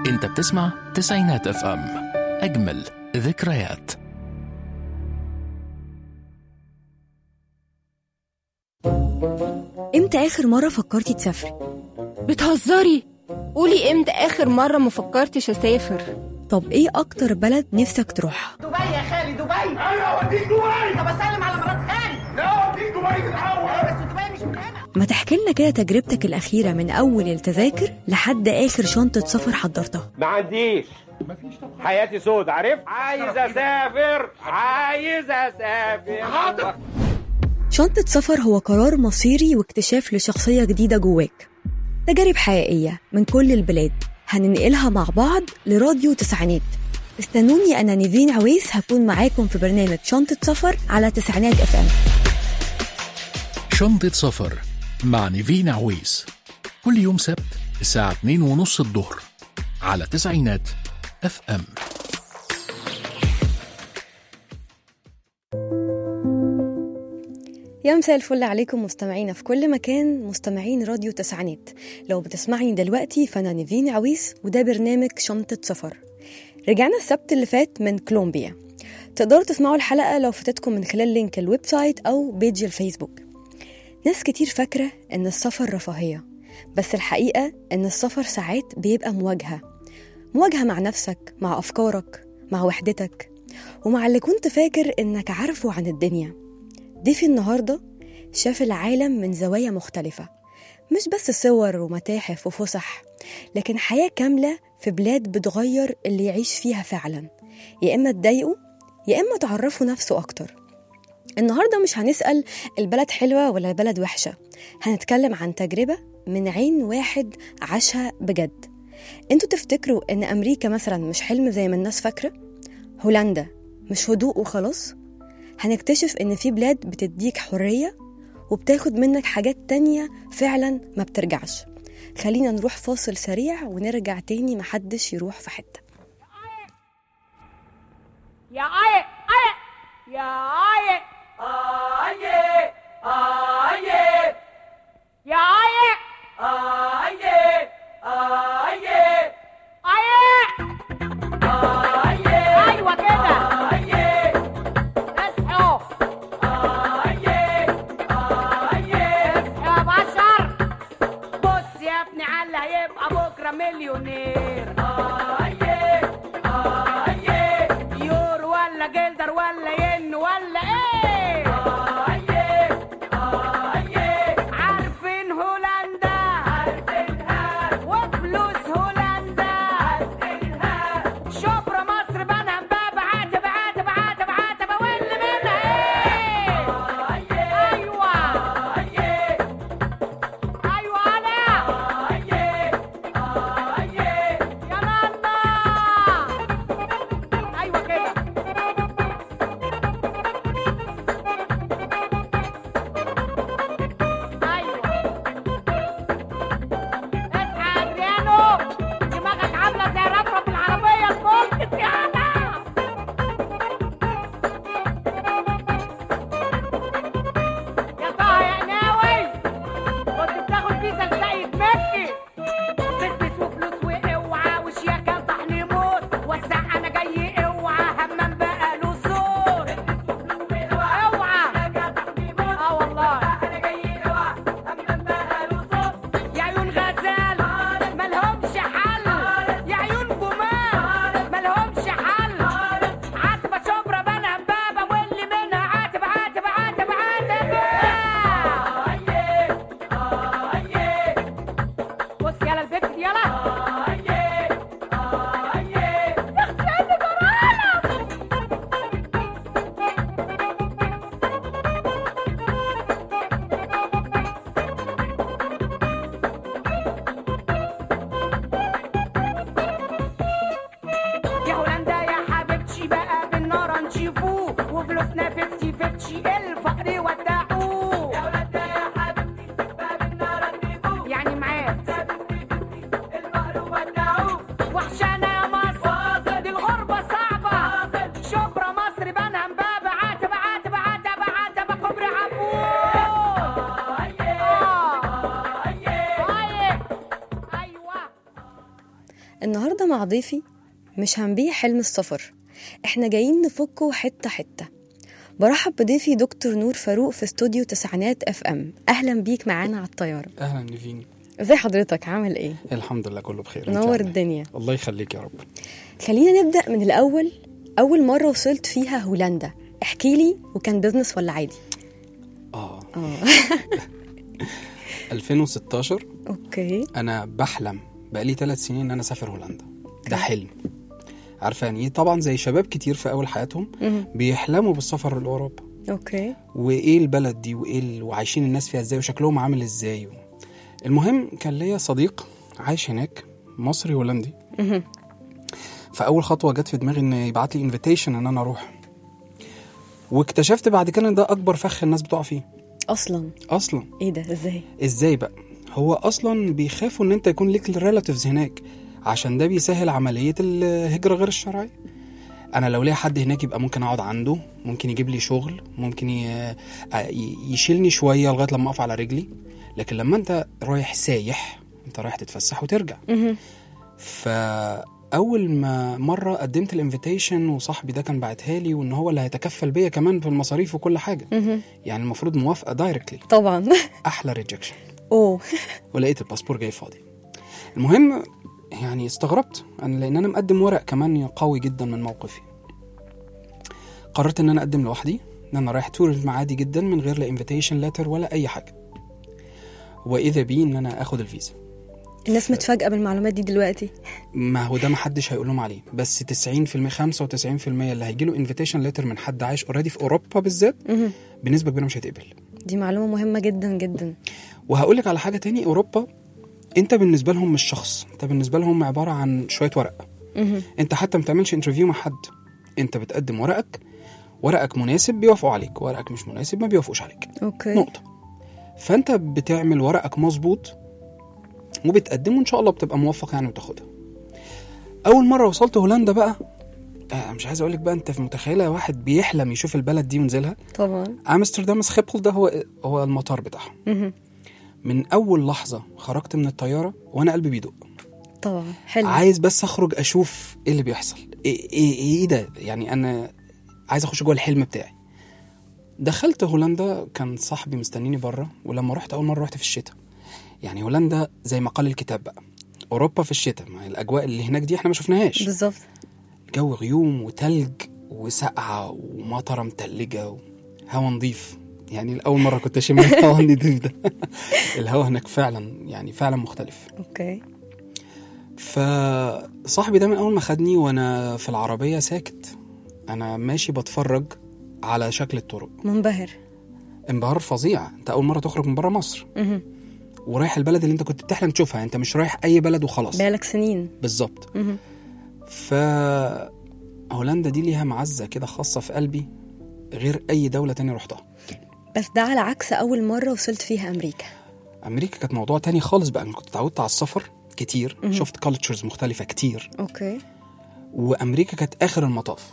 انت بتسمع تسعينات اف ام اجمل ذكريات امتى اخر مرة فكرتي تسافري؟ بتهزري قولي امتى اخر مرة ما فكرتش اسافر طب ايه اكتر بلد نفسك تروحها؟ دبي يا خالي دبي ايوه اوديك دبي طب اسلم على مرات خالي لا اوديك دبي الاول بس دبي مش من هنا ما تحكي لنا كده تجربتك الأخيرة من أول التذاكر لحد آخر شنطة سفر حضرتها ما عنديش حياتي سود عارف عايز اسافر عايز اسافر حاضر شنطة سفر هو قرار مصيري واكتشاف لشخصية جديدة جواك تجارب حقيقية من كل البلاد هننقلها مع بعض لراديو تسعينات استنوني أنا نيفين عويس هكون معاكم في برنامج شنطة سفر على تسعينات اف ام شنطة سفر مع نيفين عويس كل يوم سبت الساعة 2 ونص الظهر على تسعينات اف ام يا مساء الفل عليكم مستمعينا في كل مكان مستمعين راديو تسعينات لو بتسمعني دلوقتي فانا نيفين عويس وده برنامج شنطة سفر رجعنا السبت اللي فات من كولومبيا تقدروا تسمعوا الحلقة لو فاتتكم من خلال لينك الويب سايت أو بيج الفيسبوك ناس كتير فاكرة إن السفر رفاهية بس الحقيقة إن السفر ساعات بيبقى مواجهة مواجهة مع نفسك مع أفكارك مع وحدتك ومع اللي كنت فاكر إنك عارفه عن الدنيا ضيفي النهاردة شاف العالم من زوايا مختلفة مش بس صور ومتاحف وفسح لكن حياة كاملة في بلاد بتغير اللي يعيش فيها فعلا يا إما تضايقه يا إما تعرفوا نفسه أكتر النهاردة مش هنسأل البلد حلوة ولا البلد وحشة هنتكلم عن تجربة من عين واحد عاشها بجد انتوا تفتكروا ان امريكا مثلا مش حلم زي ما الناس فاكرة هولندا مش هدوء وخلاص هنكتشف ان في بلاد بتديك حرية وبتاخد منك حاجات تانية فعلا ما بترجعش خلينا نروح فاصل سريع ونرجع تاني محدش يروح في حتة يا آية آية يا آية آية آية يا آية آية آية آية آية أيوة كده آية اصحوا آية آية اصحوا يا بشر بص يا ابني على هيبقى بكرة مليونير آية آية يورو ولا جلدر ولا ين ولا ايه آية آية عارفين هولندا عارفينها وفلوس هولندا عارفينها شبرا مصر بنها امبابة عاتب عاتب عاتب عاتب واللي منها ايه ايوه ايوه انا يا نانا النهاردة مع ضيفي مش هنبيع حلم السفر احنا جايين نفكه حتة حتة برحب بضيفي دكتور نور فاروق في استوديو تسعينات اف ام اهلا بيك معانا على الطيارة اهلا نيفين ازي حضرتك عامل ايه الحمد لله كله بخير أنت نور عامل إيه؟ الدنيا الله يخليك يا رب خلينا نبدأ من الأول أول مرة وصلت فيها هولندا احكي لي وكان بزنس ولا عادي اه اه 2016 اوكي انا بحلم بقالي ثلاث سنين ان انا اسافر هولندا ده حلم عارفه يعني ايه طبعا زي شباب كتير في اول حياتهم مهم. بيحلموا بالسفر لاوروبا اوكي وايه البلد دي وايه ال... وعايشين الناس فيها ازاي وشكلهم عامل ازاي و... المهم كان ليا صديق عايش هناك مصري هولندي مهم. فاول خطوه جت في دماغي ان يبعت لي انفيتيشن ان انا اروح واكتشفت بعد كده ان ده اكبر فخ الناس بتقع فيه أصلا اصلا ايه ده ازاي ازاي بقى هو اصلا بيخافوا ان انت يكون ليك الريلاتيفز هناك عشان ده بيسهل عمليه الهجره غير الشرعيه انا لو ليا حد هناك يبقى ممكن اقعد عنده ممكن يجيب لي شغل ممكن ي- ي- يشيلني شويه لغايه لما اقف على رجلي لكن لما انت رايح سايح انت رايح تتفسح وترجع مهم. فاول ما مره قدمت الانفيتيشن وصاحبي ده كان بعتها لي وان هو اللي هيتكفل بيا كمان في المصاريف وكل حاجه مهم. يعني المفروض موافقه دايركتلي طبعا احلى ريجكشن اوه ولقيت الباسبور جاي فاضي المهم يعني استغربت انا لان انا مقدم ورق كمان قوي جدا من موقفي قررت ان انا اقدم لوحدي ان انا رايح توريزم عادي جدا من غير لا انفيتيشن ليتر ولا اي حاجه واذا بي ان انا اخد الفيزا الناس متفاجئة بالمعلومات دي دلوقتي ما هو ده ما حدش هيقول لهم عليه بس 90% 95% اللي هيجي له انفيتيشن ليتر من حد عايش اوريدي في اوروبا بالذات مهم. بنسبه كبيره مش هيتقبل دي معلومة مهمة جدا جدا وهقول لك على حاجه تاني اوروبا انت بالنسبه لهم مش شخص انت بالنسبه لهم عباره عن شويه ورق مهم. انت حتى ما بتعملش انترفيو مع حد انت بتقدم ورقك ورقك مناسب بيوافقوا عليك ورقك مش مناسب ما بيوافقوش عليك اوكي نقطه فانت بتعمل ورقك مظبوط وبتقدمه وان شاء الله بتبقى موفق يعني وتاخدها اول مره وصلت هولندا بقى آه مش عايز اقول لك بقى انت في متخيله واحد بيحلم يشوف البلد دي وينزلها طبعا امستردام سخيبل ده هو هو المطار بتاعهم مهم. من اول لحظه خرجت من الطياره وانا قلبي بيدق طبعا حلو عايز بس اخرج اشوف ايه اللي بيحصل ايه ايه, إيه ده يعني انا عايز اخش جوه الحلم بتاعي دخلت هولندا كان صاحبي مستنيني بره ولما رحت اول مره رحت في الشتاء يعني هولندا زي ما قال الكتاب بقى اوروبا في الشتاء ما هي الاجواء اللي هناك دي احنا ما شفناهاش بالظبط جو غيوم وتلج وسقعه ومطره متلجه وهوا نظيف يعني الاول مره كنت اشم الهوا النضيف ده الهوا هناك فعلا يعني فعلا مختلف اوكي فصاحبي ده من اول ما خدني وانا في العربيه ساكت انا ماشي بتفرج على شكل الطرق منبهر انبهار فظيع انت اول مره تخرج من بره مصر مهم. ورايح البلد اللي انت كنت بتحلم تشوفها انت مش رايح اي بلد وخلاص بقالك سنين بالظبط مهم. ف هولندا دي ليها معزه كده خاصه في قلبي غير اي دوله تانية رحتها بس ده على عكس أول مرة وصلت فيها أمريكا امريكا كانت موضوع تاني خالص بقى انا كنت اتعودت على السفر كتير مهم. شفت كالتشرز مختلفه كتير اوكي وامريكا كانت اخر المطاف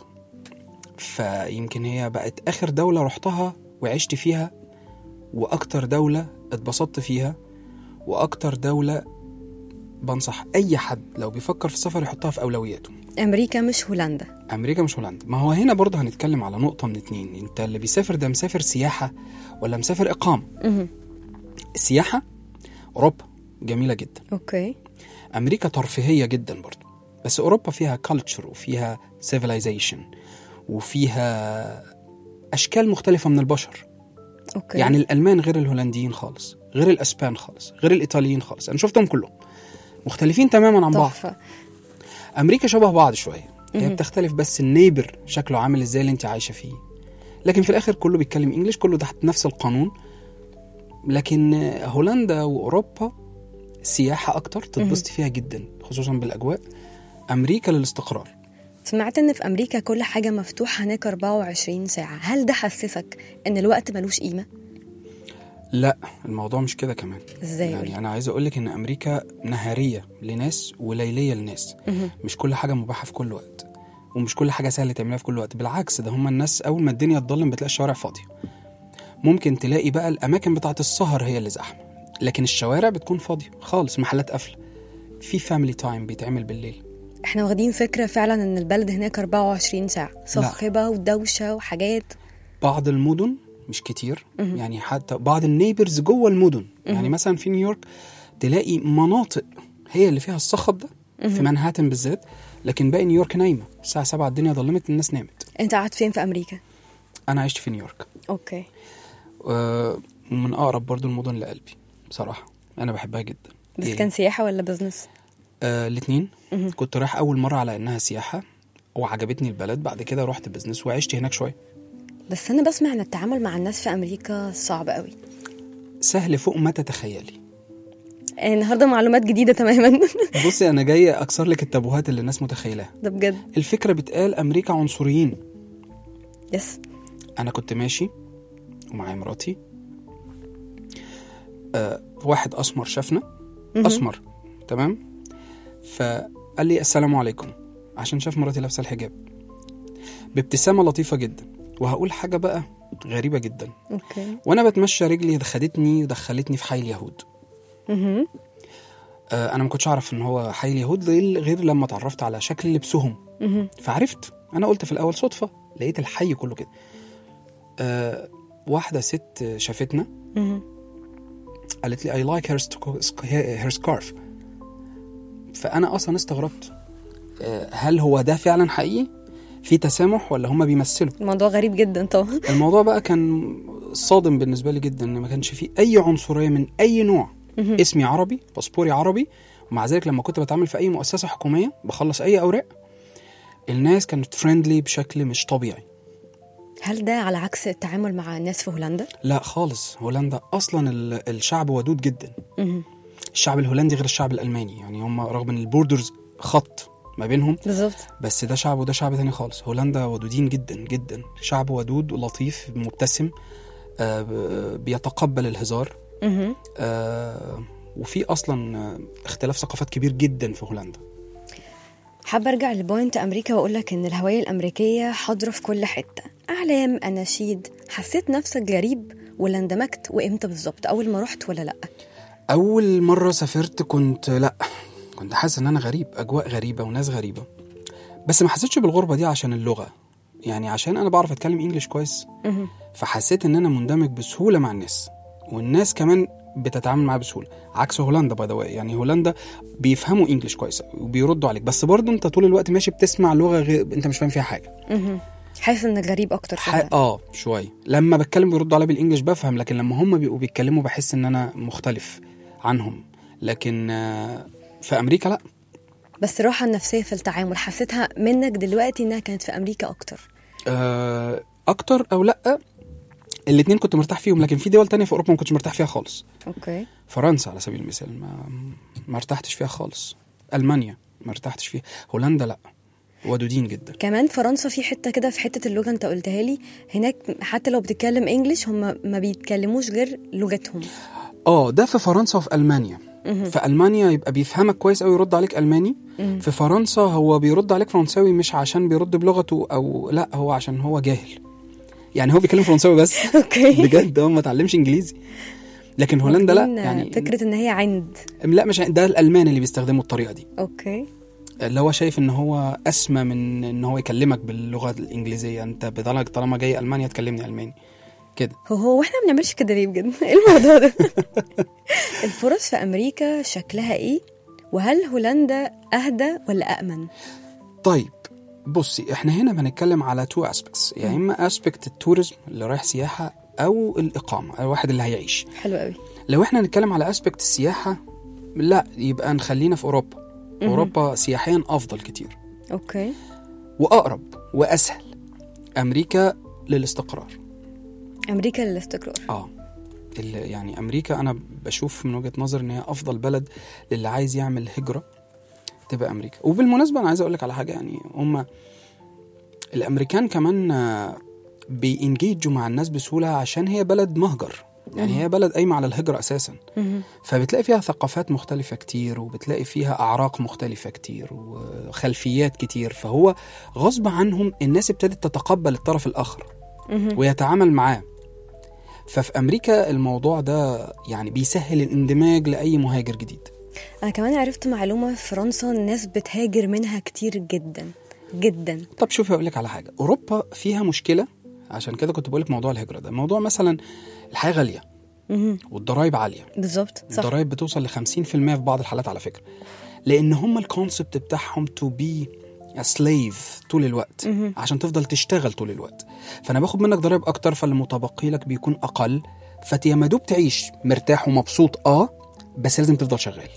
فيمكن هي بقت اخر دوله رحتها وعشت فيها واكتر دوله اتبسطت فيها واكتر دوله بنصح اي حد لو بيفكر في السفر يحطها في اولوياته أمريكا مش هولندا امريكا مش هولندا ما هو هنا برضه هنتكلم على نقطه من اتنين انت اللي بيسافر ده مسافر سياحه ولا مسافر اقامه مهم. السياحه اوروبا جميله جدا اوكي امريكا ترفيهيه جدا برضو بس اوروبا فيها كلتشر وفيها سيفيلايزيشن وفيها اشكال مختلفه من البشر اوكي يعني الالمان غير الهولنديين خالص غير الاسبان خالص غير الايطاليين خالص انا شفتهم كلهم مختلفين تماما عن بعض تحفة امريكا شبه بعض شويه هي مهم. بتختلف بس النيبر شكله عامل ازاي اللي انت عايشه فيه لكن في الاخر كله بيتكلم انجليش كله تحت نفس القانون لكن هولندا واوروبا سياحه اكتر تتبسط فيها جدا خصوصا بالاجواء امريكا للاستقرار سمعت ان في امريكا كل حاجه مفتوحه هناك 24 ساعه هل ده حسسك ان الوقت ملوش قيمه لا الموضوع مش كده كمان ازاي قولي؟ يعني انا عايز اقول لك ان امريكا نهاريه لناس وليليه لناس مهم. مش كل حاجه مباحه في كل وقت ومش كل حاجه سهله تعملها في كل وقت بالعكس ده هم الناس اول ما الدنيا تضلم بتلاقي الشوارع فاضيه ممكن تلاقي بقى الاماكن بتاعه السهر هي اللي زحمه لكن الشوارع بتكون فاضيه خالص محلات قافله في فاميلي تايم بيتعمل بالليل احنا واخدين فكرة فعلا ان البلد هناك 24 ساعة صاخبة ودوشة وحاجات بعض المدن مش كتير يعني حتى بعض النيبرز جوه المدن يعني مثلا في نيويورك تلاقي مناطق هي اللي فيها الصخب ده في منهاتن بالذات لكن باقي نيويورك نايمه الساعه 7 الدنيا ظلمت الناس نامت انت قاعد فين في امريكا انا عشت في نيويورك اوكي آه، ومن اقرب برضو المدن لقلبي بصراحه انا بحبها جدا بس إيه؟ كان سياحة ولا بزنس آه الاثنين كنت رايح اول مره على انها سياحه وعجبتني البلد بعد كده رحت بزنس وعشت هناك شويه بس انا بسمع ان التعامل مع الناس في امريكا صعب قوي سهل فوق ما تتخيلي يعني النهارده معلومات جديدة تماما بصي انا جاي اكسر لك التابوهات اللي الناس متخيلاها ده بجد الفكره بتقال امريكا عنصريين يس انا كنت ماشي ومعايا مراتي آه واحد اسمر شافنا اسمر تمام فقال لي السلام عليكم عشان شاف مراتي لابسه الحجاب بابتسامه لطيفه جدا وهقول حاجه بقى غريبه جدا اوكي وانا بتمشى رجلي خدتني ودخلتني في حي اليهود مهم. آه انا ما كنتش اعرف ان هو حي اليهود غير غير لما اتعرفت على شكل لبسهم مهم. فعرفت انا قلت في الاول صدفه لقيت الحي كله كده آه واحده ست شافتنا مهم. قالت لي I like her, st- her scarf فأنا أصلا استغربت آه، هل هو ده فعلا حقيقي؟ في تسامح ولا هم بيمثلوا؟ الموضوع غريب جدا طبعا الموضوع بقى كان صادم بالنسبة لي جدا إن ما كانش فيه أي عنصرية من أي نوع اسمي عربي باسبوري عربي ومع ذلك لما كنت بتعامل في أي مؤسسة حكومية بخلص أي أوراق الناس كانت فريندلي بشكل مش طبيعي هل ده على عكس التعامل مع الناس في هولندا؟ لا خالص هولندا أصلا ال- الشعب ودود جدا مهم. الشعب الهولندي غير الشعب الألماني يعني هم رغم إن البوردرز خط ما بينهم بالظبط بس ده شعب وده شعب تاني خالص هولندا ودودين جدا جدا شعب ودود ولطيف مبتسم آه، ب- بيتقبل الهزار مهم. آه، وفي اصلا آه، اختلاف ثقافات كبير جدا في هولندا حابة أرجع لبوينت أمريكا وأقول لك إن الهوية الأمريكية حاضرة في كل حتة أعلام أناشيد حسيت نفسك غريب ولا اندمجت وإمتى بالظبط أول ما رحت ولا لأ؟ اول مره سافرت كنت لا كنت حاسس ان انا غريب اجواء غريبه وناس غريبه بس ما حسيتش بالغربه دي عشان اللغه يعني عشان انا بعرف اتكلم انجليش كويس مهم. فحسيت ان انا مندمج بسهوله مع الناس والناس كمان بتتعامل معايا بسهوله عكس هولندا باي ذا يعني هولندا بيفهموا انجليش كويس وبيردوا عليك بس برضه انت طول الوقت ماشي بتسمع لغه غير انت مش فاهم فيها حاجه مهم. حاسس إنك غريب أكتر ح... فيها اه شويه لما بتكلم بيردوا عليا بالانجليش بفهم لكن لما هم بيبقوا بيتكلموا بحس ان انا مختلف عنهم لكن آه، في امريكا لا بس الراحة النفسية في التعامل حسيتها منك دلوقتي إنها كانت في أمريكا أكتر آه، اكتر او لا الاتنين كنت مرتاح فيهم لكن في دول تانية في اوروبا ما كنتش مرتاح فيها خالص أوكي فرنسا على سبيل المثال ما ما ارتحتش فيها خالص المانيا ما ارتحتش فيها هولندا لا ودودين جدا كمان فرنسا في حتة كده في حتة اللغة أنت قلتها لي هناك حتى لو بتتكلم إنجليش هم ما بيتكلموش غير لغتهم اه ده في فرنسا وفي المانيا في المانيا يبقى بيفهمك كويس قوي يرد عليك الماني في فرنسا هو بيرد عليك فرنساوي مش عشان بيرد بلغته او لا هو عشان هو جاهل يعني هو بيتكلم فرنساوي بس أوكي بجد هو ما اتعلمش انجليزي لكن هولندا لا واخدين يعني فكرة إن هي عند لا مش ده الالمان اللي بيستخدموا الطريقه دي أوكي اللي هو شايف ان هو اسمى من ان هو يكلمك باللغه الانجليزيه انت بدرجه طالما جاي المانيا تكلمني الماني كده هو هو احنا ما بنعملش كده ليه بجد؟ ايه الموضوع ده؟ الفرص في امريكا شكلها ايه؟ وهل هولندا اهدى ولا امن؟ طيب بصي احنا هنا بنتكلم على تو اسبكتس يا اما اسبكت التوريزم اللي رايح سياحه او الاقامه الواحد اللي هيعيش حلو قوي لو احنا هنتكلم على اسبكت السياحه لا يبقى نخلينا في اوروبا اوروبا سياحيا افضل كتير اوكي واقرب واسهل امريكا للاستقرار امريكا للاستقرار اه ال- يعني امريكا انا بشوف من وجهه نظري ان هي افضل بلد للي عايز يعمل هجره تبقى امريكا وبالمناسبه انا عايز اقول لك على حاجه يعني هم الامريكان كمان آه، بينجيجوا مع الناس بسهوله عشان هي بلد مهجر يعني هي بلد قايمه على الهجره اساسا مهم. فبتلاقي فيها ثقافات مختلفة كتير وبتلاقي فيها أعراق مختلفة كتير وخلفيات كتير فهو غصب عنهم الناس ابتدت تتقبل الطرف الآخر مهم. ويتعامل معاه ففي أمريكا الموضوع ده يعني بيسهل الاندماج لأي مهاجر جديد انا كمان عرفت معلومه في فرنسا الناس بتهاجر منها كتير جدا جدا طب شوفي اقول لك على حاجه اوروبا فيها مشكله عشان كده كنت بقول لك موضوع الهجره ده موضوع مثلا الحياه غاليه مهم. والضرايب عاليه بالظبط صح الضرايب بتوصل ل 50% في بعض الحالات على فكره لان هم الكونسبت بتاعهم تو بي سليف طول الوقت مهم. عشان تفضل تشتغل طول الوقت فانا باخد منك ضرايب اكتر فالمتبقي لك بيكون اقل فانت يا ما دوب تعيش مرتاح ومبسوط اه بس لازم تفضل شغال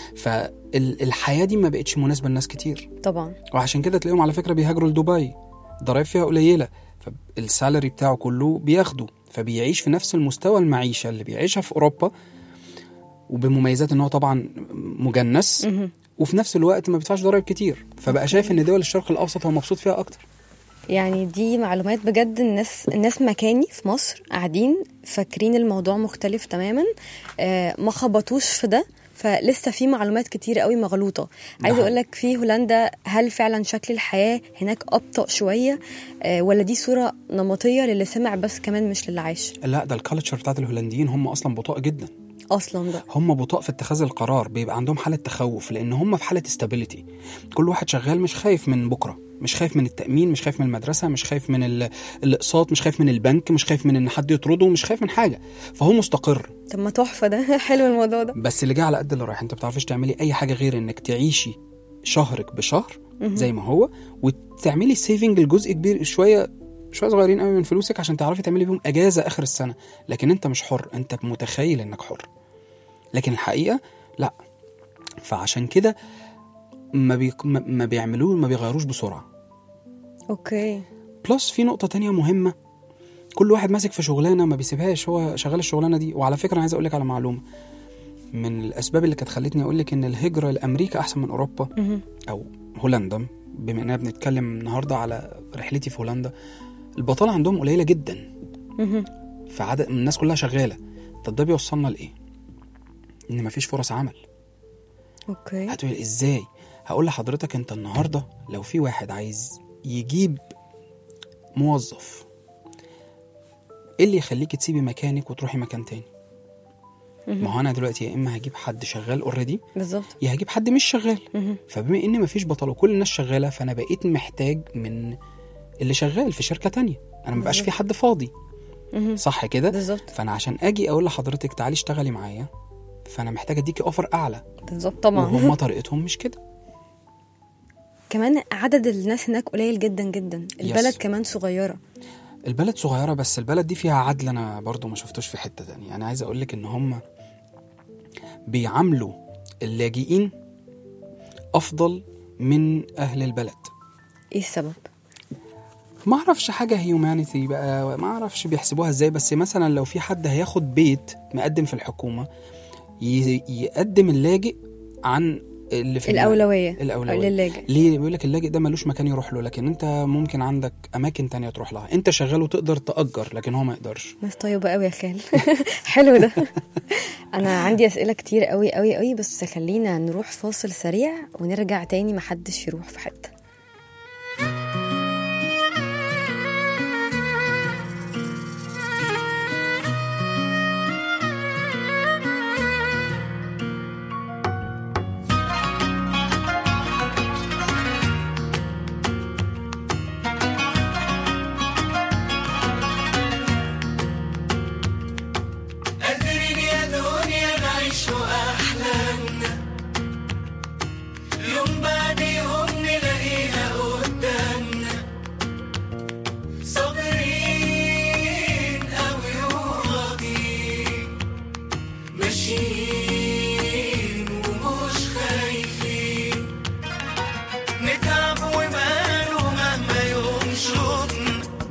فالحياه دي ما بقتش مناسبه لناس كتير طبعا وعشان كده تلاقيهم على فكره بيهاجروا لدبي الضرايب فيها قليله فالسالري بتاعه كله بياخده فبيعيش في نفس المستوى المعيشه اللي بيعيشها في اوروبا وبمميزات ان هو طبعا مجنس مهم. وفي نفس الوقت ما بيدفعش ضرايب كتير فبقى شايف ان دول الشرق الاوسط هو مبسوط فيها اكتر يعني دي معلومات بجد الناس الناس مكاني في مصر قاعدين فاكرين الموضوع مختلف تماما آه ما خبطوش في ده فلسه في معلومات كتير قوي مغلوطه عايزه ده اقول لك في هولندا هل فعلا شكل الحياه هناك ابطا شويه آه ولا دي صوره نمطيه للي سمع بس كمان مش للي عايش لا ده الكالتشر بتاعت الهولنديين هم اصلا بطاء جدا اصلا ده هم بطاء في اتخاذ القرار بيبقى عندهم حاله تخوف لان هم في حاله استابيليتي كل واحد شغال مش خايف من بكره مش خايف من التامين مش خايف من المدرسه مش خايف من ال- الاقساط مش خايف من البنك مش خايف من ان حد يطرده مش خايف من حاجه فهو مستقر طب ما تحفه ده حلو الموضوع ده بس اللي جه على قد اللي رايح انت بتعرفيش تعملي اي حاجه غير انك تعيشي شهرك بشهر زي ما هو وتعملي سيفنج لجزء كبير شويه شويه صغيرين قوي من فلوسك عشان تعرفي تعملي بيهم اجازه اخر السنه لكن انت مش حر انت متخيل انك حر لكن الحقيقه لا فعشان كده ما, بي... ما ما بيعملوه ما بيغيروش بسرعه اوكي بلس في نقطه تانية مهمه كل واحد ماسك في شغلانه ما بيسيبهاش هو شغال الشغلانه دي وعلى فكره انا عايز اقول لك على معلومه من الاسباب اللي كانت خلتني اقول لك ان الهجره لامريكا احسن من اوروبا مهم. او هولندا بما اننا بنتكلم النهارده على رحلتي في هولندا البطاله عندهم قليله جدا مهم. فعدد الناس كلها شغاله طب ده بيوصلنا لايه ان مفيش فرص عمل اوكي هتقول ازاي هقول لحضرتك انت النهارده لو في واحد عايز يجيب موظف ايه اللي يخليك تسيبي مكانك وتروحي مكان تاني ما هو انا دلوقتي يا اما هجيب حد شغال اوريدي بالظبط يا هجيب حد مش شغال مهم. فبما ان مفيش بطل وكل الناس شغاله فانا بقيت محتاج من اللي شغال في شركه تانية انا مبقاش في حد فاضي مهم. صح كده بالظبط فانا عشان اجي اقول لحضرتك تعالي اشتغلي معايا فانا محتاج اديكي اوفر اعلى بالظبط طبعا وهم طريقتهم مش كده كمان عدد الناس هناك قليل جدا جدا البلد Yes. كمان صغيره البلد صغيره بس البلد دي فيها عدل انا برضو ما شفتوش في حته تانية انا عايز اقول لك ان هم بيعاملوا اللاجئين افضل من اهل البلد ايه السبب ما اعرفش حاجه هيومانيتي بقى ما اعرفش بيحسبوها ازاي بس مثلا لو في حد هياخد بيت مقدم في الحكومه ي- يقدم اللاجئ عن اللي في الاولويه الاولويه للاجئ ليه بيقول لك اللاجئ ده ملوش مكان يروح له لكن انت ممكن عندك اماكن تانية تروح لها انت شغال وتقدر تاجر لكن هو ما يقدرش ناس طيبة قوي يا خال حلو ده انا عندي اسئله كتير قوي قوي قوي بس خلينا نروح فاصل سريع ونرجع تاني محدش يروح في حته قادرين يا دنيا نعيش أحلامنا يوم بعد يوم نلاقيها قدامنا صابرين أوي وراضيين ماشيين ومش خايفين نتعب وماله مهما يوم شوطنا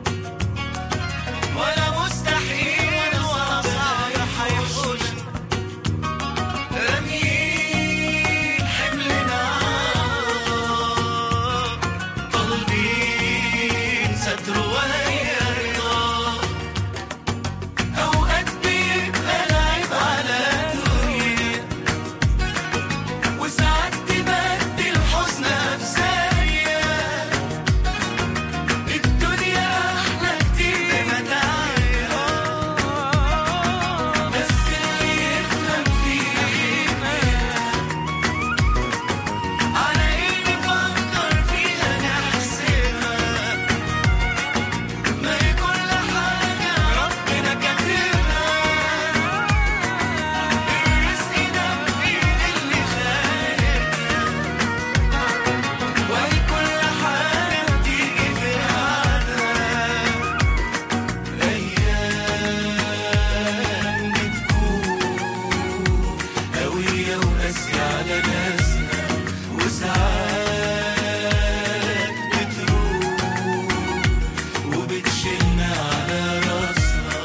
ولا مستحيل ولا صعب هيحوشنا راميين حملنا عار، طالبين ستر وهي رضا أوقات بيبقى العيب على الدنيا على ناسنا وساعات بتروح وبتشيلنا على راسنا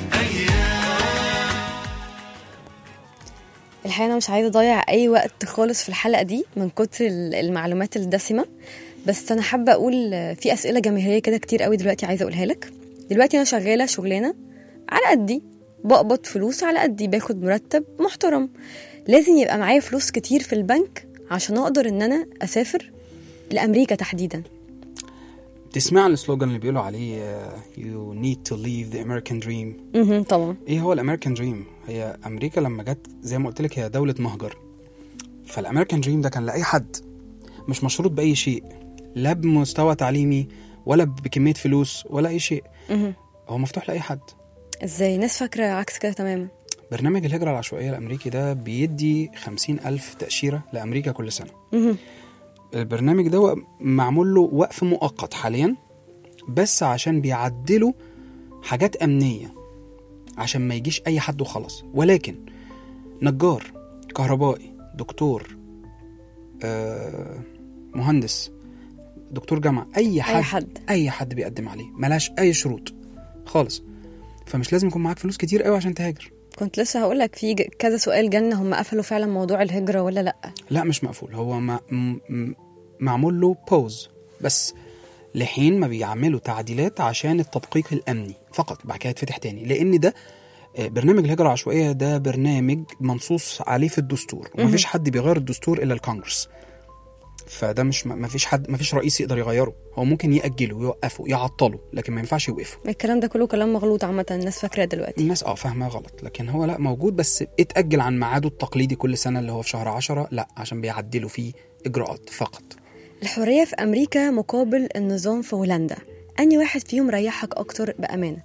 أيام الحقيقة أنا مش عايزة أضيع أي وقت خالص في الحلقة دي من كتر ال- المعلومات الدسمة بس أنا حابة أقول آه، في أسئلة جماهيرية كده كتير قوي دلوقتي عايزة أقولها لك دلوقتي أنا شغالة شغلانة على قدي بقبض فلوس على قدي باخد مرتب محترم لازم يبقى معايا فلوس كتير في البنك عشان أقدر إن أنا أسافر لأمريكا تحديدا تسمع السلوجان اللي بيقولوا عليه آه، you need to leave the American dream مهم، طبعا ايه هو الامريكان دريم هي امريكا لما جت زي ما قلت لك هي دوله مهجر فالامريكان دريم ده كان لاي حد مش مشروط باي شيء لا بمستوى تعليمي ولا بكميه فلوس ولا اي شيء مهم. هو مفتوح لاي حد ازاي ناس فاكرة عكس كده تماما برنامج الهجرة العشوائية الأمريكي ده بيدي خمسين ألف تأشيرة لأمريكا كل سنة مهم. البرنامج ده معمول له وقف مؤقت حاليا بس عشان بيعدلوا حاجات أمنية عشان ما يجيش أي حد وخلاص ولكن نجار كهربائي دكتور آه، مهندس دكتور جامعة أي حد, أي حد أي حد بيقدم عليه ملهاش أي شروط خالص فمش لازم يكون معاك فلوس كتير قوي عشان تهاجر كنت لسه هقول لك في ج- كذا سؤال جنة هم قفلوا فعلا موضوع الهجرة ولا لأ لا مش مقفول هو ما م- م- معمول له بوز بس لحين ما بيعملوا تعديلات عشان التدقيق الامني فقط بعد كده يتفتح تاني لان ده آه، برنامج الهجرة العشوائية ده برنامج منصوص عليه في الدستور ومفيش حد بيغير الدستور إلا الكونجرس فده مش مفيش حد مفيش رئيس يقدر يغيره هو ممكن يأجله يوقفه يعطله لكن ما ينفعش يوقفه الكلام ده كله كلام مغلوط عامة الناس فاكراه دلوقتي الناس اه فاهمها غلط لكن هو لا موجود بس اتأجل عن ميعاده التقليدي كل سنة اللي هو في شهر عشرة لا عشان بيعدلوا فيه إجراءات فقط الحرية في أمريكا مقابل النظام في هولندا أنهي واحد فيهم ريحك أكتر بأمانة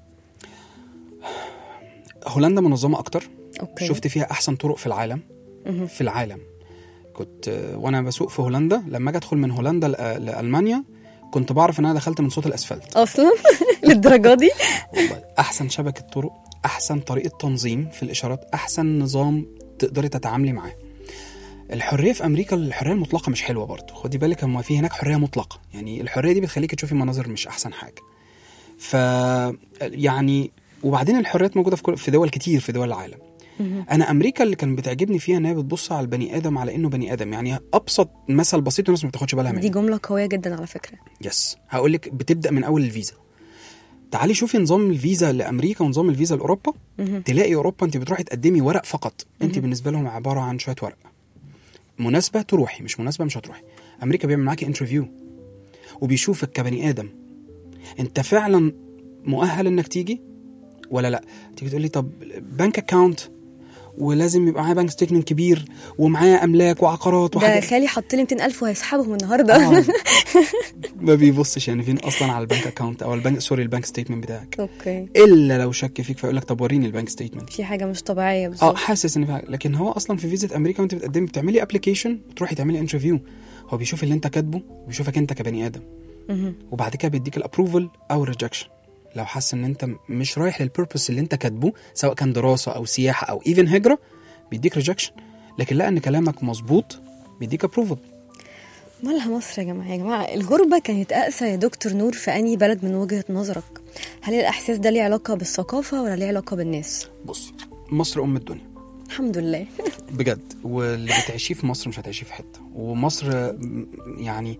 هولندا منظمة أكتر أوكي شفت فيها أحسن طرق في العالم مهم. في العالم كنت آه، وأنا بسوق في هولندا لما أجي أدخل من هولندا لأ- لألمانيا كنت بعرف إن أنا دخلت من صوت الأسفلت أصلا للدرجة دي والله أحسن شبكة طرق أحسن طريقة تنظيم في الإشارات أحسن نظام تقدري تتعاملي معاه الحريه في امريكا الحريه المطلقه مش حلوه برضه خدي بالك هما في هناك حريه مطلقه يعني الحريه دي بتخليك تشوفي مناظر مش احسن حاجه ف يعني وبعدين الحريات موجوده في كل- في دول كتير في دول العالم انا امريكا اللي كان بتعجبني فيها ان هي بتبص على البني ادم على انه بني ادم يعني ابسط مثل بسيط والناس ما بتاخدش بالها منه دي جملة قوية جدا على فكرة يس هقول لك بتبدا من اول الفيزا تعالي شوفي نظام الفيزا لامريكا ونظام الفيزا لاوروبا مهم. تلاقي اوروبا انت بتروحي تقدمي ورق فقط انت بالنسبه لهم عباره عن شويه ورق مناسبه تروحي مش مناسبه مش هتروحي امريكا بيعمل معاكي انترفيو وبيشوفك كبني ادم انت فعلا مؤهل انك تيجي ولا لا تيجي تقول لي طب بنك اكاونت ولازم يبقى معايا بنك ستيتمنت كبير ومعايا املاك وعقارات ده وحاجات خالي حط لي 200000 وهيسحبهم النهاردة آه. ما بيبصش يعني فين اصلا على البنك اكاونت او البنك سوري البنك ستيتمنت بتاعك أوكي الا لو شك فيك فيقول لك طب وريني البنك ستيتمنت في حاجة مش طبيعية اه بالظبط حاسس ان في حاجة. لكن هو اصلا في فيزا امريكا وانت بتقدمي بتعملي ابلكيشن بتروحي تعملي انترفيو هو بيشوف اللي انت كاتبه بيشوفك انت كبني ادم مهم. وبعد كده بيديك الابروفل او الريجكشن لو حاسس ان انت مش رايح للبيربس اللي انت كاتبه سواء كان دراسه او سياحه او ايفن هجره بيديك ريجكشن لكن لقى ان كلامك مظبوط بيديك ابروفل مالها مصر يا جماعة يا جماعة الغربة كانت أقسى يا دكتور نور في أي بلد من وجهة نظرك هل الإحساس ده ليه علاقة بالثقافة ولا ليه علاقة بالناس بص مصر ام الدنيا الحمد لله بجد واللي بتعيشيه في مصر مش هتعيشيه في حته ومصر م- يعني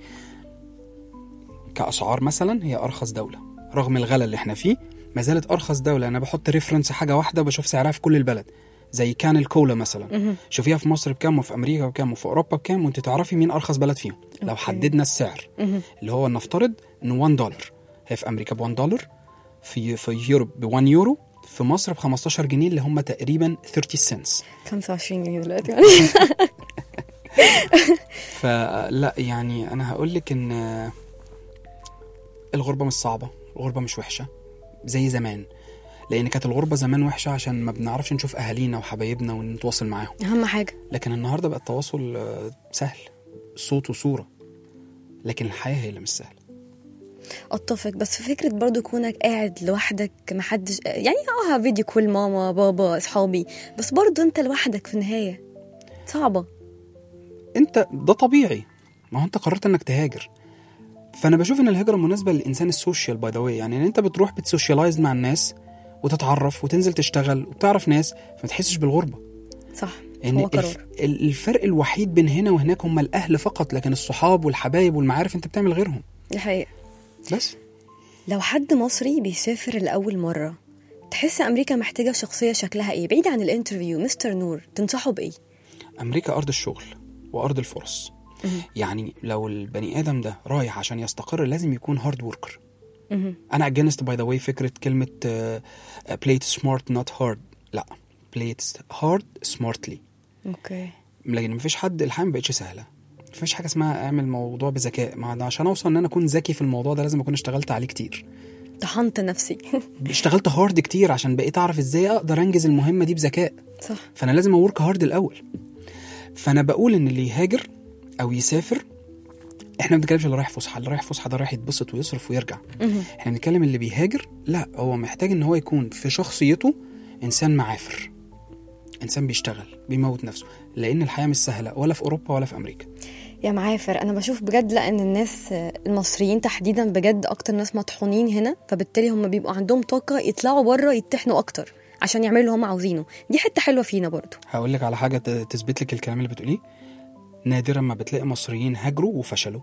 كاسعار مثلا هي ارخص دوله رغم الغلا اللي احنا فيه ما زالت ارخص دوله انا بحط ريفرنس حاجه واحده وبشوف سعرها في كل البلد زي كان الكولا مثلا شوفيها في مصر بكام وفي امريكا بكام وفي اوروبا بكام وانت تعرفي مين ارخص بلد فيهم لو أوكي. حددنا السعر مهم. اللي هو نفترض انه 1 دولار هي في امريكا ب 1 دولار في في يوروب ب 1 يورو في مصر ب 15 جنيه اللي هم تقريبا 30 سنتس 25 جنيه دلوقتي يعني فلا يعني انا هقول لك ان الغربه مش صعبه الغربه مش وحشه زي زمان لان كانت الغربه زمان وحشه عشان ما بنعرفش نشوف اهالينا وحبايبنا ونتواصل معاهم أهم حاجة لكن النهارده بقى التواصل آه، سهل صوت وصوره لكن الحياه هي اللي مش سهله اتفق بس فكره برضو كونك قاعد لوحدك محدش يعني اه فيديو كول ماما بابا اصحابي بس برضو انت لوحدك في النهايه صعبه انت ده طبيعي ما هو انت قررت انك تهاجر فانا بشوف ان الهجره مناسبه للانسان السوشيال باي ذا واي يعني ان انت بتروح بتسوشيالايز مع الناس وتتعرف وتنزل تشتغل وبتعرف ناس فما تحسش بالغربه صح ان هو الف... قرار ال- الفرق الوحيد بين هنا وهناك هم الاهل فقط لكن الصحاب والحبايب والمعارف انت بتعمل غيرهم دي حقيقة بس لو حد مصري بيسافر لأول مرة تحس أمريكا محتاجة شخصية شكلها إيه؟ بعيد عن الانترفيو مستر نور تنصحه بإيه؟ امريكا ارض الشغل وارض الفرص مهم. يعني لو البني ادم ده رايح عشان يستقر لازم يكون هارد وركر مهم. انا اجنست باي ذا واي فكره كلمه بلاي سمارت نوت هارد لا بلاي هارد سمارتلي أوكي لكن مفيش حد الحياه ما بقتش سهله مفيش حاجه اسمها اعمل موضوع بذكاء ما أنا عشان اوصل ان انا اكون ذكي في الموضوع ده لازم اكون اشتغلت عليه كتير طحنت نفسي اشتغلت هارد كتير عشان بقيت اعرف ازاي اقدر انجز المهمه دي بذكاء صح فانا لازم اورك هارد الاول فانا بقول ان اللي يهاجر او يسافر احنا ما بنتكلمش اللي رايح فسحه اللي رايح فسحه ده رايح يتبسط ويصرف ويرجع مهم. احنا بنتكلم اللي بيهاجر لا هو محتاج ان هو يكون في شخصيته انسان معافر انسان بيشتغل بيموت نفسه لان الحياه مش سهله ولا في اوروبا ولا في امريكا يا معافر انا بشوف بجد لا ان الناس آه، المصريين تحديدا بجد اكتر ناس مطحونين هنا فبالتالي هم بيبقوا عندهم طاقه يطلعوا بره يتحنوا اكتر عشان يعملوا اللي هم عاوزينه دي حته حلوه فينا برضو هقول لك على حاجه ت- تثبت لك الكلام اللي بتقوليه نادرا ما بتلاقي مصريين هاجروا وفشلوا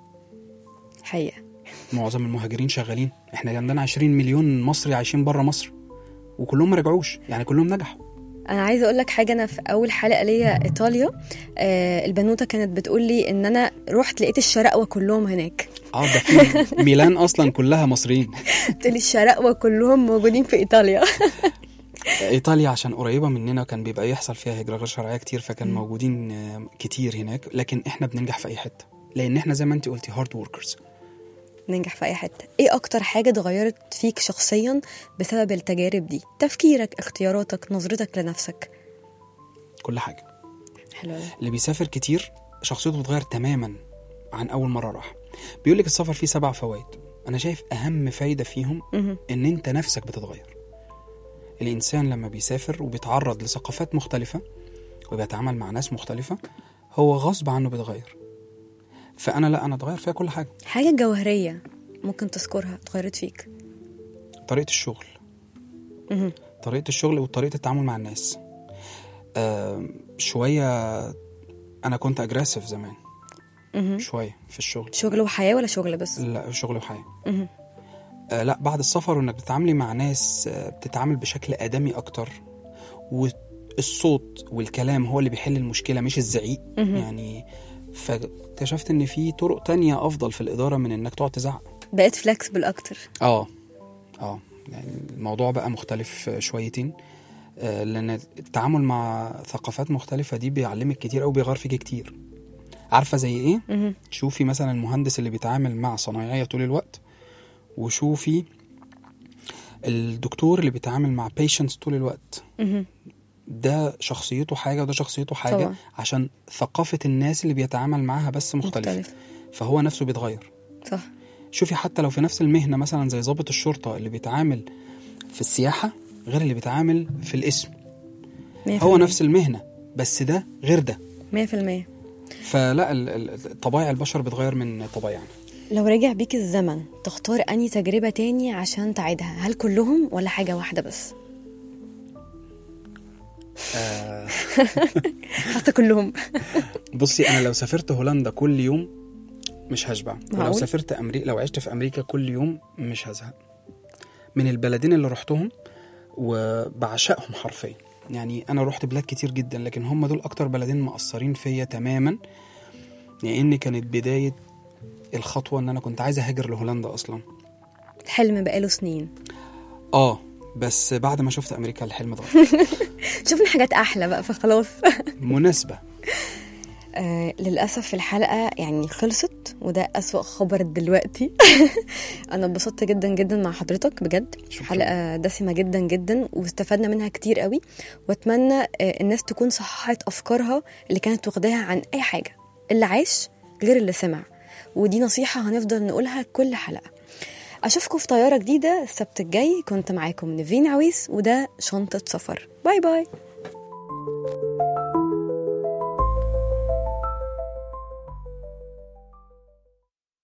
حقيقه معظم المهاجرين شغالين احنا عندنا 20 مليون مصري عايشين بره مصر وكلهم ما رجعوش يعني كلهم نجحوا انا عايزه اقول لك حاجه انا في اول حلقه ليا ايطاليا آه البنوته كانت بتقول لي ان انا رحت لقيت الشراقوه كلهم هناك اه ده في ميلان اصلا كلها مصريين قلت لي الشراقوه كلهم موجودين في ايطاليا ايطاليا عشان قريبه مننا كان بيبقى يحصل فيها هجره غير شرعيه كتير فكان مم. موجودين آه، كتير هناك لكن احنا بننجح في اي حته لان احنا زي ما انت قلتي هارد وركرز ننجح في اي حته ايه اكتر حاجه اتغيرت فيك شخصيا بسبب التجارب دي تفكيرك اختياراتك نظرتك لنفسك كل حاجه حلو أوي. اللي بيسافر كتير شخصيته بتتغير تماما عن اول مره راح بيقول لك السفر فيه سبع فوائد انا شايف اهم فايده فيهم مهم. ان انت نفسك بتتغير الانسان لما بيسافر وبيتعرض لثقافات مختلفه وبيتعامل مع ناس مختلفه هو غصب عنه بيتغير فانا لا انا اتغير فيها كل حاجه حاجه جوهريه ممكن تذكرها اتغيرت فيك طريقه الشغل مهم. طريقه الشغل وطريقه التعامل مع الناس آه شويه انا كنت اجريسيف زمان مهم. شويه في الشغل شغل وحياه ولا شغل بس لا شغل وحياه مهم. آه لا بعد السفر وانك بتتعاملي مع ناس آه بتتعامل بشكل ادمي اكتر والصوت والكلام هو اللي بيحل المشكله مش الزعيق مهم. يعني فاكتشفت ان في طرق تانية افضل في الاداره من انك تقعد تزعق بقيت فلكسبل اكتر اه اه يعني الموضوع بقى مختلف آه، شويتين آه، لان التعامل مع ثقافات مختلفه دي بيعلمك كتير او بيغير فيك كتير عارفه زي ايه مهم. شوفي مثلا المهندس اللي بيتعامل مع صنايعيه طول الوقت وشوفي الدكتور اللي بيتعامل مع patients طول الوقت مهم. ده شخصيته حاجه وده شخصيته حاجه طبعا. عشان ثقافه الناس اللي بيتعامل معاها بس مختلفه مختلف فهو نفسه بيتغير صح شوفي حتى لو في نفس المهنه مثلا زي ضابط الشرطه اللي بيتعامل في السياحه غير اللي بيتعامل في الاسم هو نفس المهنه بس ده غير ده 100% فلا ال- ال- طبايع البشر بتغير من طبايعنا لو رجع بيك الزمن تختار أنهي تجربة تاني عشان تعيدها هل كلهم ولا حاجة واحدة بس آه حتى كلهم بصي انا لو سافرت هولندا كل يوم مش هشبع ولو معقول؟ سافرت امريكا لو عشت في امريكا كل يوم مش هزهق من البلدين اللي رحتهم وبعشقهم حرفيا يعني انا رحت بلاد كتير جدا لكن هم دول اكتر بلدين مأثرين فيا تماما لان كانت بدايه الخطوه ان انا كنت عايز اهاجر لهولندا اصلا الحلم بقاله سنين اه بس بعد ما شفت امريكا الحلم اتغير شفنا حاجات أحلى بقى فخلاص مناسبه آه للأسف الحلقة يعني خلصت وده أسوأ خبر دلوقتي أنا اتبسطت جدا جدا مع حضرتك بجد شكراً. حلقة دسمة جدا جدا واستفدنا منها كتير قوي وأتمنى آه الناس تكون صححت أفكارها اللي كانت واخداها عن أي حاجة اللي عاش غير اللي سمع ودي نصيحة هنفضل نقولها كل حلقة أشوفكم في طيارة جديدة السبت الجاي كنت معاكم نيفين عويس وده شنطة سفر باي باي